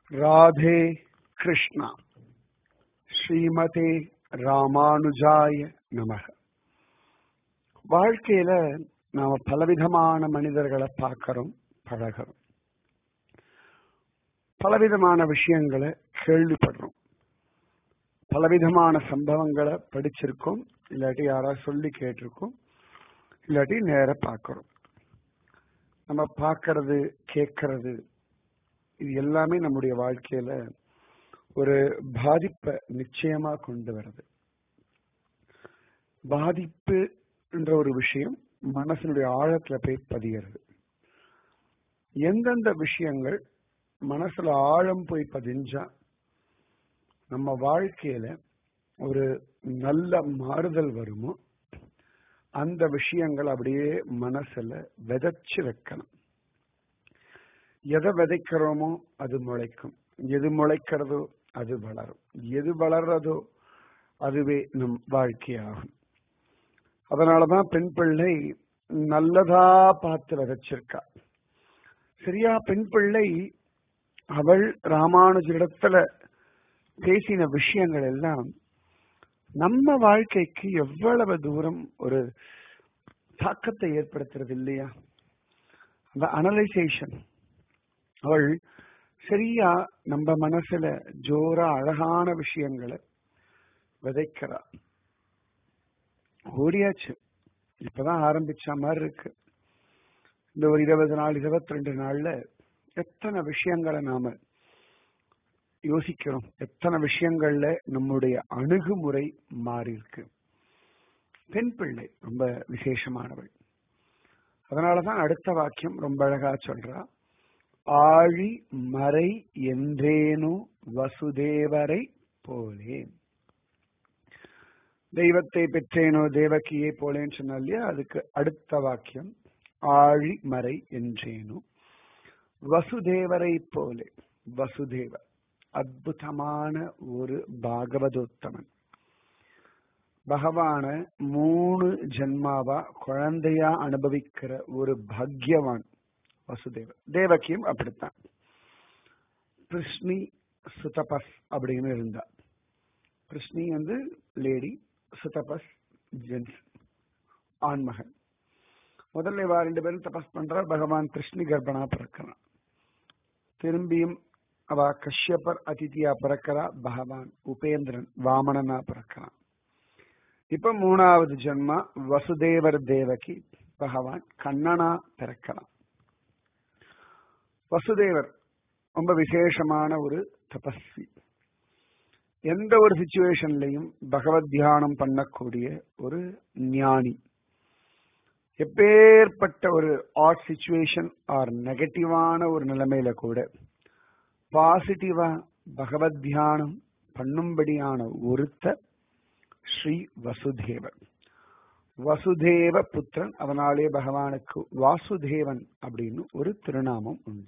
ராதே கிருஷ்ணா ஸ்ரீமதே ராமானுஜாய நமக வாழ்க்கையில நாம பலவிதமான மனிதர்களை பார்க்கிறோம் பழகிறோம் பலவிதமான விஷயங்களை கேள்விப்படுறோம் பலவிதமான சம்பவங்களை படிச்சிருக்கோம் இல்லாட்டி யாராவது சொல்லி கேட்டிருக்கோம் இல்லாட்டி நேர பார்க்கிறோம் நம்ம பார்க்கறது கேட்கறது இது எல்லாமே நம்முடைய வாழ்க்கையில ஒரு பாதிப்பை நிச்சயமா கொண்டு வருது பாதிப்பு என்ற ஒரு விஷயம் மனசனுடைய ஆழத்துல போய் பதிகிறது எந்தெந்த விஷயங்கள் மனசுல ஆழம் போய் பதிஞ்சா நம்ம வாழ்க்கையில ஒரு நல்ல மாறுதல் வருமோ அந்த விஷயங்கள் அப்படியே மனசுல விதைச்சு வைக்கணும் எதை விதைக்கிறோமோ அது முளைக்கும் எது முளைக்கிறதோ அது வளரும் எது வளர்றதோ அதுவே நம் வாழ்க்கையாகும் அதனாலதான் பெண் பிள்ளை நல்லதா பார்த்து விதைச்சிருக்கா சரியா பெண் பிள்ளை அவள் ராமானுஜரிடத்துல பேசின விஷயங்கள் எல்லாம் நம்ம வாழ்க்கைக்கு எவ்வளவு தூரம் ஒரு தாக்கத்தை ஏற்படுத்துறது இல்லையா அந்த அனலைசேஷன் அவள் சரியா நம்ம மனசுல ஜோரா அழகான விஷயங்களை விதைக்கிறா ஓடியாச்சு இப்பதான் ஆரம்பிச்ச மாதிரி இருக்கு இந்த ஒரு இருபது நாள் இருபத்தி ரெண்டு நாள்ல எத்தனை விஷயங்களை நாம யோசிக்கிறோம் எத்தனை விஷயங்கள்ல நம்முடைய அணுகுமுறை மாறி இருக்கு பெண் பிள்ளை ரொம்ப விசேஷமானவள் அதனாலதான் அடுத்த வாக்கியம் ரொம்ப அழகா சொல்றா ஆழி மறை என்றேனோ வசுதேவரை போலே தெய்வத்தை பெற்றேனோ தேவகியை போலேன்னு சொன்னா இல்லையா அதுக்கு அடுத்த வாக்கியம் ஆழி மறை என்றேனோ வசுதேவரை போலே வசுதேவர் அற்புதமான ஒரு பாகவதோத்தமன் பகவான மூணு ஜென்மாவா குழந்தையா அனுபவிக்கிற ஒரு பாக்யவான் வசுதேவர் தேவகியும் அப்படித்தான் கிருஷ்ணி சுதபஸ் அப்படின்னு இருந்தா கிருஷ்ணி வந்து லேடி சுதபஸ் ஜென்ஸ் ஆண்மகன் முதல்ல இவா ரெண்டு பேரும் தபஸ் பண்றார் பகவான் கிருஷ்ணி கர்ப்பனா பிறக்கிறான் திரும்பியும் அவ கஷ்யப்பர் அதிதியா பிறக்கிறா பகவான் உபேந்திரன் வாமனனா பிறக்கிறான் இப்ப மூணாவது ஜென்மா வசுதேவர் தேவகி பகவான் கண்ணனா பிறக்கிறான் வசுதேவர் ரொம்ப விசேஷமான ஒரு தபஸ்வி எந்த ஒரு சுச்சுவேஷன்லையும் பகவத் தியானம் பண்ணக்கூடிய ஒரு ஞானி எப்பேற்பட்ட ஒரு ஆட் சுச்சுவேஷன் ஆர் நெகட்டிவான ஒரு நிலைமையில கூட பாசிட்டிவா பகவத் தியானம் பண்ணும்படியான ஒருத்த ஸ்ரீ வசுதேவர் வசுதேவ புத்திரன் அதனாலே பகவானுக்கு வாசுதேவன் அப்படின்னு ஒரு திருநாமம் உண்டு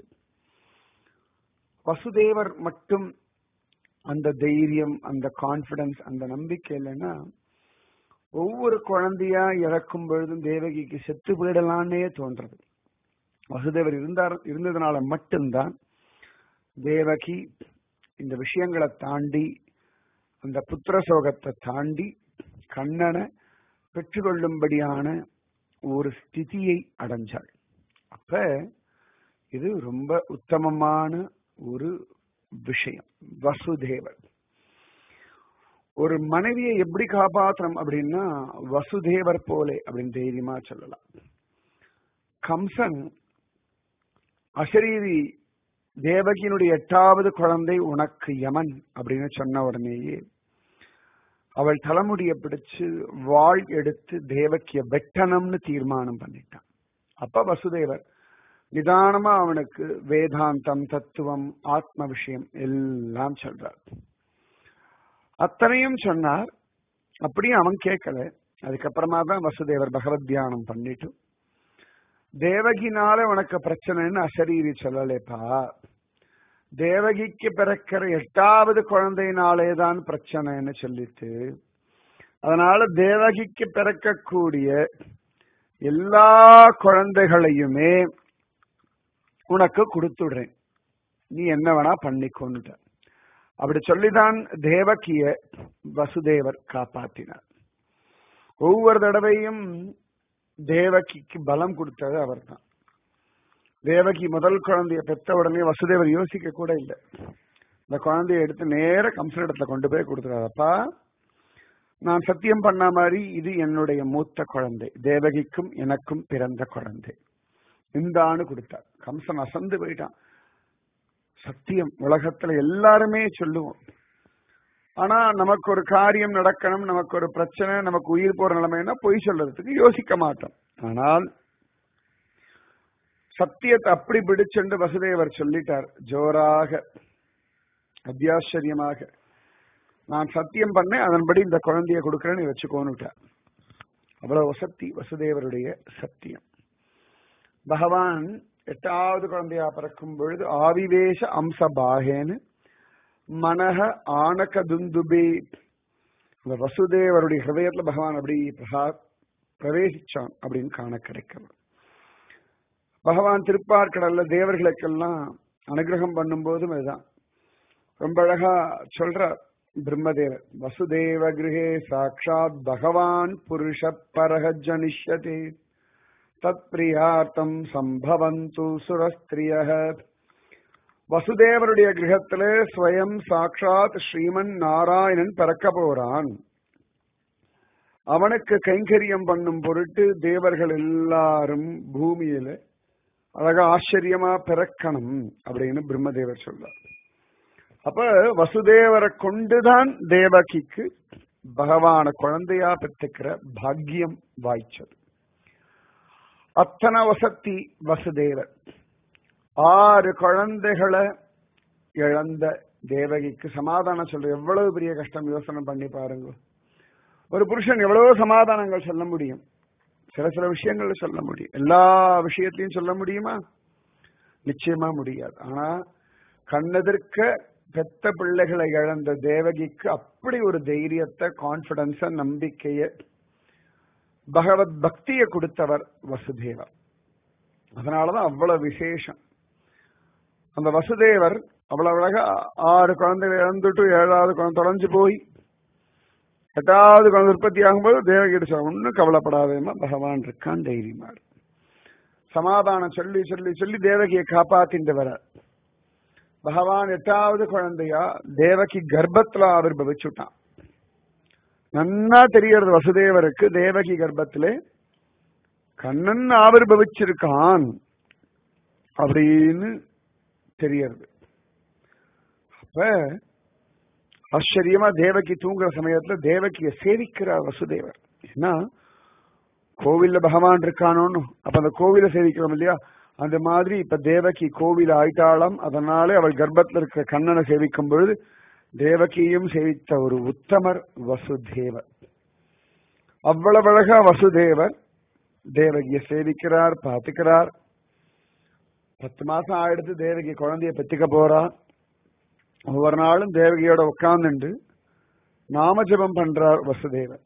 வசுதேவர் மட்டும் அந்த தைரியம் அந்த கான்பிடன்ஸ் அந்த நம்பிக்கை இல்லைன்னா ஒவ்வொரு குழந்தையா இறக்கும் பொழுதும் தேவகிக்கு செத்து போயிடலான்னே தோன்றது வசுதேவர் இருந்தார் இருந்ததுனால மட்டும்தான் தேவகி இந்த விஷயங்களை தாண்டி அந்த புத்திர சோகத்தை தாண்டி கண்ணனை பெற்றுக்கொள்ளும்படியான ஒரு ஸ்திதியை அடைஞ்சாள் அப்ப இது ரொம்ப உத்தமமான ஒரு விஷயம் வசுதேவர் ஒரு மனைவியை எப்படி காப்பாற்றணும் அப்படின்னா வசுதேவர் போலே அப்படின்னு தைரியமா சொல்லலாம் கம்சன் அசரீரி தேவகியினுடைய எட்டாவது குழந்தை உனக்கு யமன் அப்படின்னு சொன்ன உடனேயே அவள் தலைமுடிய பிடிச்சு வாழ் எடுத்து தேவக்கிய வெட்டணும்னு தீர்மானம் பண்ணிட்டான் அப்ப வசுதேவர் நிதானமா அவனுக்கு வேதாந்தம் தத்துவம் ஆத்ம விஷயம் எல்லாம் சொல்றார் அத்தனையும் சொன்னார் அப்படியும் அவன் கேட்கல அதுக்கப்புறமா தான் வசுதேவர் பகவத் தியானம் பண்ணிட்டு தேவகினால உனக்கு பிரச்சனைன்னு அசரீரி சொல்லலேப்பா தேவகிக்கு பிறக்கிற எட்டாவது குழந்தையினாலே தான் பிரச்சனைன்னு சொல்லிட்டு அதனால தேவகிக்கு பிறக்கக்கூடிய எல்லா குழந்தைகளையுமே உனக்கு கொடுத்துடுறேன் நீ என்ன வேணா பண்ணிக்கொண்டுட்ட அப்படி சொல்லிதான் தேவகிய வசுதேவர் காப்பாத்தினார் ஒவ்வொரு தடவையும் தேவகிக்கு பலம் கொடுத்தது அவர்தான் தேவகி முதல் குழந்தைய பெத்த உடனே வசுதேவர் யோசிக்க கூட இல்லை இந்த குழந்தைய எடுத்து நேர கம்சனிடத்துல கொண்டு போய் கொடுத்துறாரப்பா நான் சத்தியம் பண்ண மாதிரி இது என்னுடைய மூத்த குழந்தை தேவகிக்கும் எனக்கும் பிறந்த குழந்தை இந்த ஆணு கொடுத்தார் கம்சன் அசந்து போயிட்டான் சத்தியம் உலகத்துல எல்லாருமே சொல்லுவோம் ஆனா நமக்கு ஒரு காரியம் நடக்கணும் நமக்கு ஒரு பிரச்சனை நமக்கு உயிர் போற நிலைமைன்னா பொய் சொல்றதுக்கு யோசிக்க மாட்டோம் ஆனால் சத்தியத்தை அப்படி பிடிச்சுண்டு வசுதேவர் சொல்லிட்டார் ஜோராக அத்தியாச்சரியமாக நான் சத்தியம் பண்ணேன் அதன்படி இந்த குழந்தைய கொடுக்கறேன்னு வச்சுக்கோன்னுட்டார் அவ்வளவு வசத்தி வசுதேவருடைய சத்தியம் பகவான் எட்டாவது குழந்தையா பிறக்கும் பொழுது ஆவிவேஷ அம்ச பாகேன்னு மனக ஆனக துந்துபே அந்த வசுதேவருடைய ஹிருதயத்துல பகவான் அப்படி பிரகா பிரவேசிச்சான் அப்படின்னு காண கிடைக்கும் பகவான் திருப்பார்கடல்ல தேவர்களுக்கெல்லாம் அனுகிரகம் பண்ணும்போதும் இதுதான் ரொம்ப அழகா சொல்ற பிரம்மதேவர் வசுதேவ கிரகே சாட்சாத் பகவான் புருஷ பரக ஜனிஷ்யதே தத் பிரியார்த்தம் சம்பவந்து சுரஸ்திரிய வசுதேவருடைய கிரகத்திலே ஸ்வயம் சாட்சாத் ஸ்ரீமன் நாராயணன் பிறக்க போறான் அவனுக்கு கைங்கரியம் பண்ணும் பொருட்டு தேவர்கள் எல்லாரும் பூமியில அழகா ஆச்சரியமா பிறக்கணும் அப்படின்னு பிரம்மதேவர் சொல்றார் அப்ப வசுதேவரை கொண்டுதான் தேவகிக்கு பகவான குழந்தையா பெற்றுக்கிற பாக்கியம் வாய்ச்சது அத்தனை வசத்தி வசுதேவர் ஆறு குழந்தைகளை இழந்த தேவகிக்கு சமாதானம் சொல்ற எவ்வளவு பெரிய கஷ்டம் யோசனை பண்ணி பாருங்க ஒரு புருஷன் எவ்வளவு சமாதானங்கள் சொல்ல முடியும் சில சில விஷயங்கள் சொல்ல முடியும் எல்லா விஷயத்தையும் சொல்ல முடியுமா நிச்சயமா முடியாது ஆனா கண்ணெதிர்க்க பெத்த பிள்ளைகளை இழந்த தேவகிக்கு அப்படி ஒரு தைரியத்தை கான்பிடன்ஸ நம்பிக்கைய பகவத் பக்திய கொடுத்தவர் வசுதேவர் அதனாலதான் அவ்வளவு விசேஷம் அந்த வசுதேவர் அவ்வளவு அழகா ஆறு குழந்தைகள் இழந்துட்டு ஏழாவது குழந்தை தொலைஞ்சு போய் எட்டாவது குழந்தை உற்பத்தி ஆகும்போது தேவகிட்ட சொல்ல ஒன்னும் கவலைப்படாதேமா பகவான் இருக்கான் தைரியமா சமாதானம் சொல்லி சொல்லி சொல்லி தேவகியை காப்பாத்திட்டு வர பகவான் எட்டாவது குழந்தையா தேவகி கர்ப்பத்துல ஆவிர்பவிச்சுட்டான் நன்னா தெரியறது வசுதேவருக்கு தேவகி கர்ப்பத்திலே கண்ணன் ஆவிர்பவிச்சிருக்கான் அப்படின்னு தெரியறது அப்ப ஆச்சரியமா தேவகி தூங்குற சமயத்துல தேவகிய சேவிக்கிறார் வசுதேவர் ஏன்னா கோவில்ல பகவான் இருக்கானோன்னு அப்ப அந்த கோவில சேவிக்கிறோம் இல்லையா அந்த மாதிரி இப்ப தேவகி கோவில் ஆயிட்டாளம் அதனாலே அவள் கர்ப்பத்தில் இருக்கிற கண்ணனை சேவிக்கும் பொழுது தேவகியும் சேவித்த ஒரு உத்தமர் வசுதேவர் அவ்வளவு அழகா வசுதேவர் தேவகிய சேவிக்கிறார் பார்த்துக்கிறார் பத்து மாசம் ஆயிடுத்து தேவகி குழந்தைய பெற்றுக்க போறா ஒவ்வொரு நாளும் தேவகியோட உட்கார்ந்துண்டு நாமஜபம் பண்றார் வசுதேவர்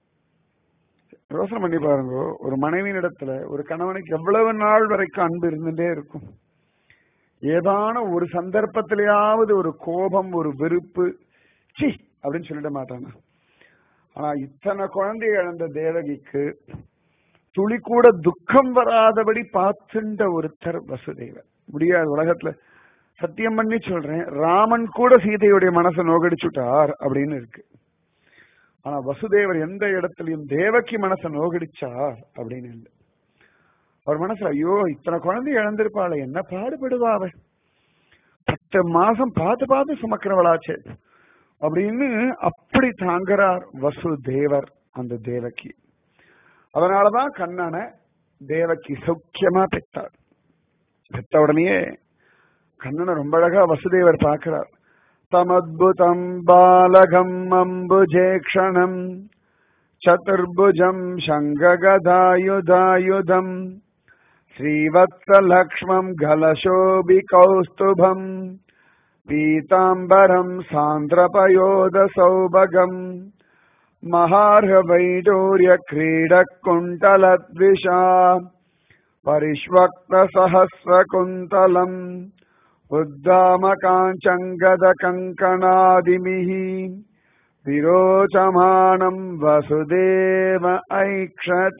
யோசனை பண்ணி பாருங்க ஒரு மனைவியின் இடத்துல ஒரு கணவனுக்கு எவ்வளவு நாள் வரைக்கும் அன்பு இருந்துட்டே இருக்கும் ஏதான ஒரு சந்தர்ப்பத்திலேயாவது ஒரு கோபம் ஒரு வெறுப்பு சி அப்படின்னு சொல்லிட மாட்டானா ஆனா இத்தனை குழந்தை இழந்த தேவகிக்கு துளி கூட துக்கம் வராதபடி பார்த்துண்ட ஒருத்தர் வசுதேவர் முடியாது உலகத்துல சத்தியம் பண்ணி சொல்றேன் ராமன் கூட சீதையுடைய மனசை நோகடிச்சுட்டார் அப்படின்னு இருக்கு ஆனா வசுதேவர் எந்த இடத்துலயும் தேவகி மனசை நோகடிச்சார் அப்படின்னு இல்லை அவர் மனசுல ஐயோ இத்தனை குழந்தை இழந்திருப்பாள் என்ன பாடுபடுவா அவ பத்து மாசம் பார்த்து பார்த்து சுமக்கிறவளாச்சே அப்படின்னு அப்படி தாங்குறார் வசுதேவர் அந்த தேவகி அதனாலதான் கண்ணனை தேவகி சௌக்கியமா பெற்றார் பெற்ற உடனேயே கண்ணனை ரொம்ப அழகா வசுதேவர் பார்க்கிறார் தமத்புதம் பாலகம் அம்புஜேக்ஷணம் சதுர்புஜம் சங்ககதாயுதாயுதம் श्रीवत्सलक्ष्मम् घलशोभिकौस्तुभम् पीताम्बरम् सान्द्रपयोदसौभगम् महार्हवैडूर्यक्रीडकुण्टलद्विषा परिष्वक्तसहस्रकुन्तलम् உத்தாமகாஞ்சங்கத கங்கணாதிமிः விரோச்சமானம் வசுதேவ ஐக்ஷத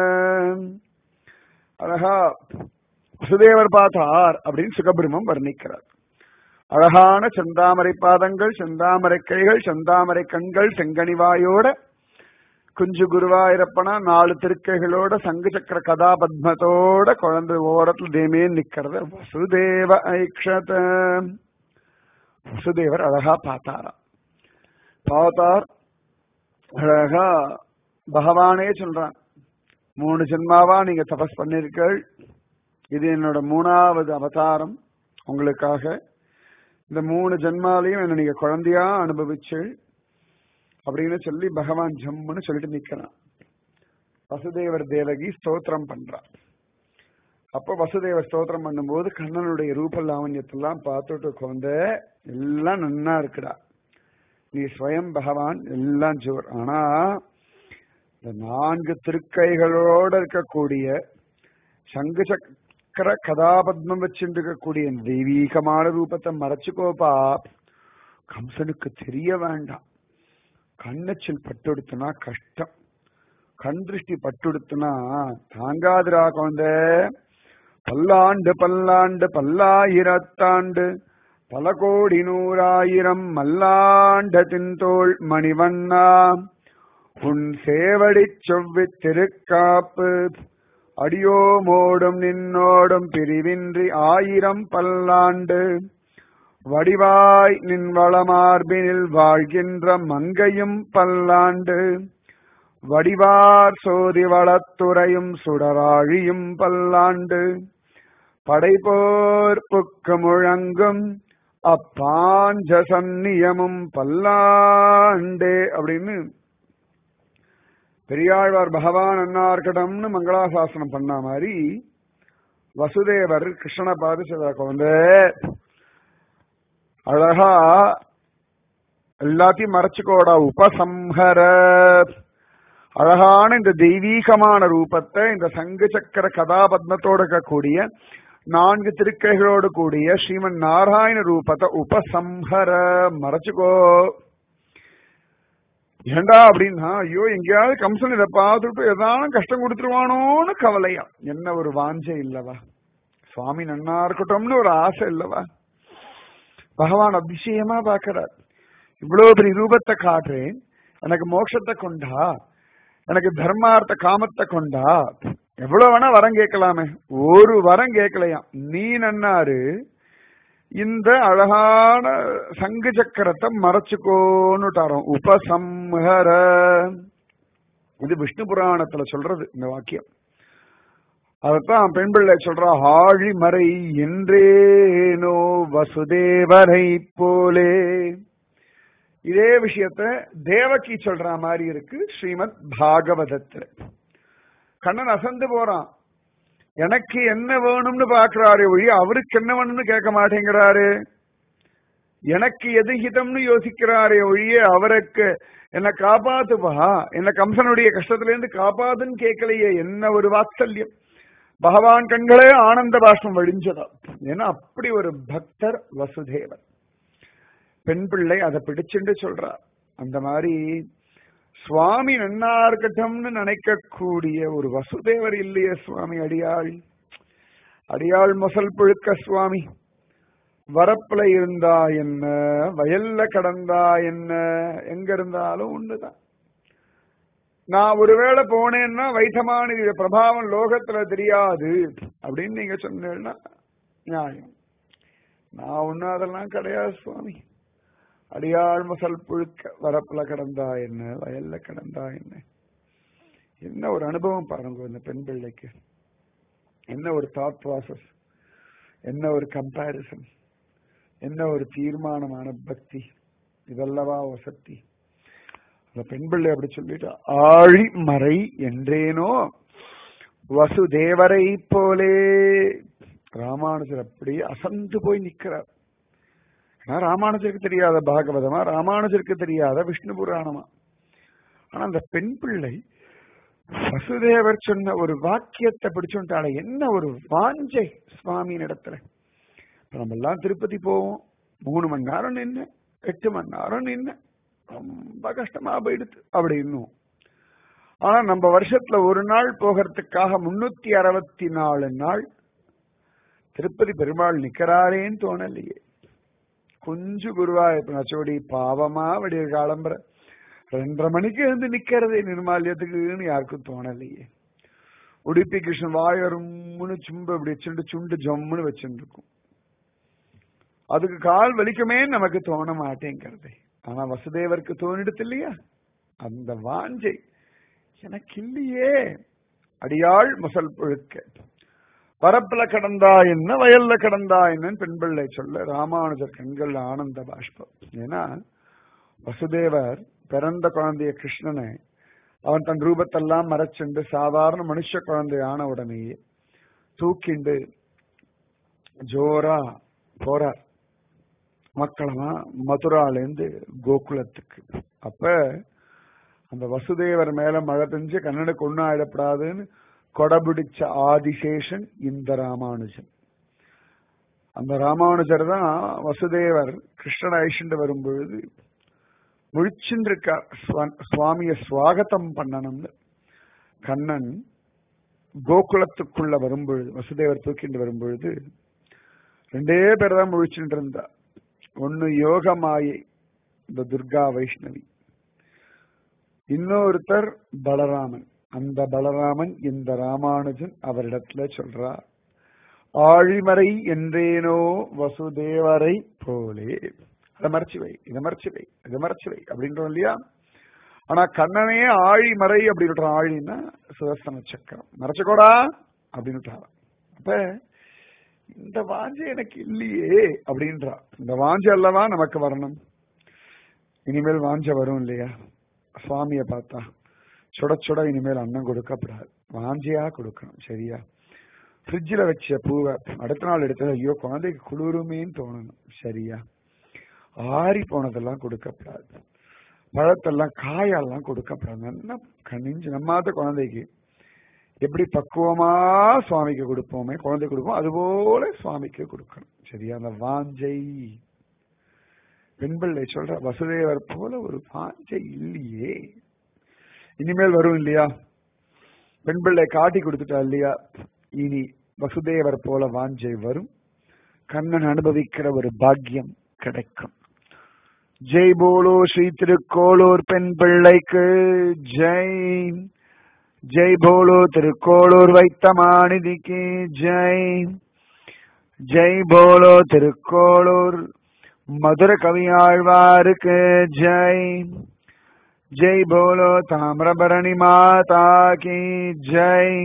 அழகா வசுதேவர் பார்த்தார் அப்படின்னு சுகபிரமம் வர்ணிக்கிறார் அழகான செந்தாமரை பாதங்கள் செந்தாமரை கைகள் செந்தாமரை கண்கள் செங்கனிவாயோட குஞ்சு குருவாயிரப்பனா நாலு திருக்கைகளோட சங்கு சக்கர கதாபத்மத்தோட குழந்தை ஓரத்துல தேமே நிக்கிறது வசுதேவ ஐக்ஷத வசுதேவர் அழகா பார்த்தாராம் பார்த்தார் அழகா பகவானே சொல்றான் மூணு ஜென்மாவா நீங்க தபஸ் பண்ணிருக்கள் இது என்னோட மூணாவது அவதாரம் உங்களுக்காக இந்த மூணு ஜென்மாலையும் என்ன நீங்க குழந்தையா அனுபவிச்சு அப்படின்னு சொல்லி பகவான் ஜம்முன்னு சொல்லிட்டு நிக்கிறான் வசுதேவர் தேவகி ஸ்தோத்திரம் பண்றான் அப்ப வசுதேவர் ஸ்தோத்திரம் பண்ணும்போது கண்ணனுடைய ரூப லாவண்யத்தெல்லாம் பார்த்துட்டு குழந்த எல்லாம் நன்னா இருக்குடா நீ ஸ்வயம் பகவான் எல்லாம் ஜோர் ஆனா இந்த நான்கு திருக்கைகளோட இருக்கக்கூடிய சங்கு சக்கர கதாபத்மம் வச்சுட்டு இருக்கக்கூடிய தெய்வீகமான ரூபத்தை மறைச்சுக்கோப்பா கம்சனுக்கு தெரிய வேண்டாம் கண்ணச்சில் பட்டுடுத்துனா கஷ்டம் கண் திருஷ்டி பட்டுடுத்துனா தாங்காதுரா குழந்த பல்லாண்டு பல்லாண்டு பல்லாயிரத்தாண்டு பல கோடி நூறாயிரம் மல்லாண்ட தின்தோள் மணிவண்ணா உன் சேவடி செவ்வி திருக்காப்பு அடியோமோடும் நின்னோடும் பிரிவின்றி ஆயிரம் பல்லாண்டு வடிவாய் நின் வளமார்பினில் வாழ்கின்ற மங்கையும் பல்லாண்டு வடிவார் சோதி வளத்துறையும் சுடராழியும் பல்லாண்டு படைபோர் புக்கு முழங்கும் அப்பாஞ்ச சந்நியமும் பல்லாண்டே அப்படின்னு பெரியாழ்வார் பகவான் அன்னார்கடம்னு மங்களாசாசனம் பண்ண மாதிரி வசுதேவர் கிருஷ்ணனை பார்த்து சொல்ற குழந்தை அழகா எல்லாத்தையும் மறைச்சுக்கோடா உபசம்ஹர அழகான இந்த தெய்வீகமான ரூபத்தை இந்த சங்கு சக்கர கதாபத்மத்தோட இருக்கக்கூடிய நான்கு திருக்கைகளோடு கூடிய ஸ்ரீமன் நாராயண ரூபத்தை உபசம்ஹர மறைச்சுக்கோ ஏண்டா அப்படின்னா ஐயோ எங்கேயாவது கம்சன் இதை பார்த்துட்டு ஏதாவது கஷ்டம் கொடுத்துருவானோன்னு கவலையா என்ன ஒரு வாஞ்சை இல்லவா சுவாமி நன்னா இருக்கட்டும்னு ஒரு ஆசை இல்லவா பகவான் அதிசயமா பாக்குறார் இவ்வளவு பெரிய ரூபத்தை காட்டுறேன் எனக்கு மோட்சத்தை கொண்டா எனக்கு தர்மார்த்த காமத்தை கொண்டா எவ்வளவு வேணா வரம் கேட்கலாமே ஒரு வரம் கேட்கலையாம் நீ நன்னாரு இந்த அழகான சங்கு சக்கரத்தை மறைச்சுக்கோன்னுட்டாரோம் உபசம்ஹர இது விஷ்ணு புராணத்துல சொல்றது இந்த வாக்கியம் அதத்தான் பெண் பிள்ளை சொல்றா ஆழிமறை என்றேனோ வசுதேவரை போலே இதே விஷயத்த தேவகி சொல்ற மாதிரி இருக்கு ஸ்ரீமத் பாகவதத்துல கண்ணன் அசந்து போறான் எனக்கு என்ன வேணும்னு பாக்குறாரு ஒழிய அவருக்கு என்ன வேணும்னு கேட்க மாட்டேங்கிறாரு எனக்கு எது ஹிதம்னு யோசிக்கிறாரே ஒழிய அவருக்கு என்ன காப்பாத்துப்பா என்ன கம்சனுடைய கஷ்டத்துல இருந்து காப்பாதுன்னு கேட்கலையே என்ன ஒரு வாத்சல்யம் பகவான் கண்களே ஆனந்த பாஷ்பம் வழிஞ்சதா ஏன்னா அப்படி ஒரு பக்தர் வசுதேவர் பெண் பிள்ளை அதை பிடிச்சுட்டு சொல்றா அந்த மாதிரி சுவாமி நன்னா இருக்கட்டும்னு நினைக்கக்கூடிய ஒரு வசுதேவர் இல்லையே சுவாமி அடியாள் அடியாள் மொசல் புழுக்க சுவாமி வரப்புல இருந்தா என்ன வயல்ல கடந்தா என்ன எங்க இருந்தாலும் ஒண்ணுதான் நான் ஒருவேளை போனேன்னா வைத்தமானிதிய பிரபாவம் லோகத்துல தெரியாது அப்படின்னு நீங்க சொன்னீங்கன்னா நியாயம் நான் ஒன்னும் அதெல்லாம் கிடையாது சுவாமி அடியாள் மசல் புழுக்க வரப்புல கடந்தா என்ன வயல்ல கடந்தா என்ன என்ன ஒரு அனுபவம் பாருங்க இந்த பெண் பிள்ளைக்கு என்ன ஒரு தாட் ப்ராசஸ் என்ன ஒரு கம்பாரிசன் என்ன ஒரு தீர்மானமான பக்தி இதல்லவா வசத்தி அந்த பெண் பிள்ளை அப்படி சொல்லிட்டு ஆழிமறை என்றேனோ வசுதேவரை போலே ராமானுஜர் அப்படியே அசந்து போய் நிக்கிறார் ஆனா ராமானுஜருக்கு தெரியாத பாகவதமா ராமானுஜருக்கு தெரியாத விஷ்ணு புராணமா ஆனா அந்த பெண் பிள்ளை வசுதேவர் சொன்ன ஒரு வாக்கியத்தை பிடிச்சுட்டால என்ன ஒரு வாஞ்சை சுவாமியின் இடத்துல இப்ப நம்ம எல்லாம் திருப்பதி போவோம் மூணு மணி நேரம் நின்று எட்டு மணி நேரம் நின்று ரொம்ப கஷ்டமா போயிடுது அப்படி இன்னும் ஆனா நம்ம வருஷத்துல ஒரு நாள் போகிறதுக்காக முன்னூத்தி அறுபத்தி நாலு நாள் திருப்பதி பெருமாள் நிக்கிறாரேன்னு தோணலையே கொஞ்சம் குருவாயூர் நச்சோடி பாவமா விடிய காலம்புற ரெண்டரை மணிக்கு எழுந்து நிக்கிறதே நிர்மாலியத்துக்குன்னு யாருக்கும் தோணலையே உடுப்பி கிருஷ்ணன் வாயரும்னு சும்பு இப்படி வச்சுட்டு சுண்டு ஜம்முன்னு வச்சுட்டு இருக்கும் அதுக்கு கால் வலிக்குமே நமக்கு தோண மாட்டேங்கிறது ஆனா வசுதேவருக்கு தோணிடுது இல்லையா அந்த வாஞ்சை எனக்கு இல்லையே அடியாள் முசல் புழுக்க பரப்புல கடந்தா என்ன வயல்ல கடந்தா என்னன்னு பெண் பிள்ளை சொல்ல ராமானுஜர் கண்கள் ஆனந்த பாஷ்பம் ஏன்னா வசுதேவர் பிறந்த குழந்தைய கிருஷ்ணனை அவன் தன் ரூபத்தெல்லாம் மறைச்சுண்டு சாதாரண மனுஷ குழந்தை ஆன உடனேயே தூக்கிண்டு ஜோரா போறார் மக்களெல்லாம் மதுராலேருந்து கோகுலத்துக்கு அப்ப அந்த வசுதேவர் மேல மழை பெஞ்சு கண்ணனுக்கு ஒன்னும் ஆயிடப்படாதுன்னு கொடபிடிச்ச ஆதிசேஷன் இந்த ராமானுஜன் அந்த ராமானுஜர் தான் வசுதேவர் கிருஷ்ணன் ஐஷண்டு வரும்பொழுது முழிச்சுட்டு இருக்கார் சுவாமிய சுவாகத்தம் பண்ணணும்னு கண்ணன் கோகுலத்துக்குள்ள வரும்பொழுது வசுதேவர் தூக்கிட்டு வரும்பொழுது ரெண்டே பேர் தான் முழிச்சுட்டு இருந்தா ஒன்னு யோக மாயை இந்த துர்கா வைஷ்ணவி இன்னொருத்தர் பலராமன் அந்த பலராமன் இந்த ராமானுஜன் அவரிடத்துல சொல்றார் ஆழிமறை என்றேனோ வசுதேவரை போலே அதை மறைச்சு வை இதை மறைச்சு வை இதை மறைச்சு வை அப்படின்றோம் இல்லையா ஆனா கண்ணனே ஆழிமறை அப்படின்னு ஆழின்னா சுதர்சன சக்கரம் மறைச்சுக்கோடா அப்படின்னு அப்ப இந்த வாஞ்சை எனக்கு இல்லையே அப்படின்றா இந்த வாஞ்சை அல்லவா நமக்கு வரணும் இனிமேல் வாஞ்ச வரும் இல்லையா சுவாமிய பார்த்தா சுட சுட இனிமேல் அன்னம் கொடுக்கப்படாது வாஞ்சியா கொடுக்கணும் சரியா ஃப்ரிட்ஜில் வச்ச பூவை அடுத்த நாள் எடுத்தது ஐயோ குழந்தைக்கு குளிருமேன்னு தோணணும் சரியா ஆறி போனதெல்லாம் கொடுக்கப்படாது பழத்தெல்லாம் காயெல்லாம் கொடுக்கப்படாது நல்லா கனிஞ்சு நம்மாத குழந்தைக்கு எப்படி பக்குவமா சுவாமிக்கு கொடுப்போமே குழந்தை கொடுப்போம் அதுபோல சுவாமிக்கு கொடுக்கணும் சரியா அந்த வாஞ்சை பெண்பிள்ளை சொல்ற வசுதேவர் போல ஒரு வாஞ்சை இல்லையே இனிமேல் வரும் இல்லையா பெண்பிள்ளை காட்டி கொடுத்துட்டா இல்லையா இனி வசுதேவர் போல வாஞ்சை வரும் கண்ணன் அனுபவிக்கிற ஒரு பாக்கியம் கிடைக்கும் ஜெய் போலோ ஸ்ரீ திருக்கோளூர் பெண் பிள்ளைக்கு ஜெய் ஜெய் போலோ திருக்கோளூர் வைத்த மாநிதிக்கு ஜெய் ஜெய் போலோ திருக்கோளூர் மதுர கவியாழ்வாருக்கு ஜெய் ஜெய் போலோ தாமிரபரணி மாதா கி ஜெய்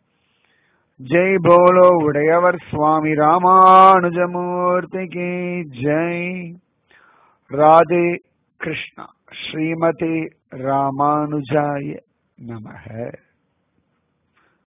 ஜெய் போலோ உடையவர் சுவாமி ராமானுஜமூர்த்தி கி ஜெய் ராதே கிருஷ்ணா ஸ்ரீமதி ராமானுஜாய நமக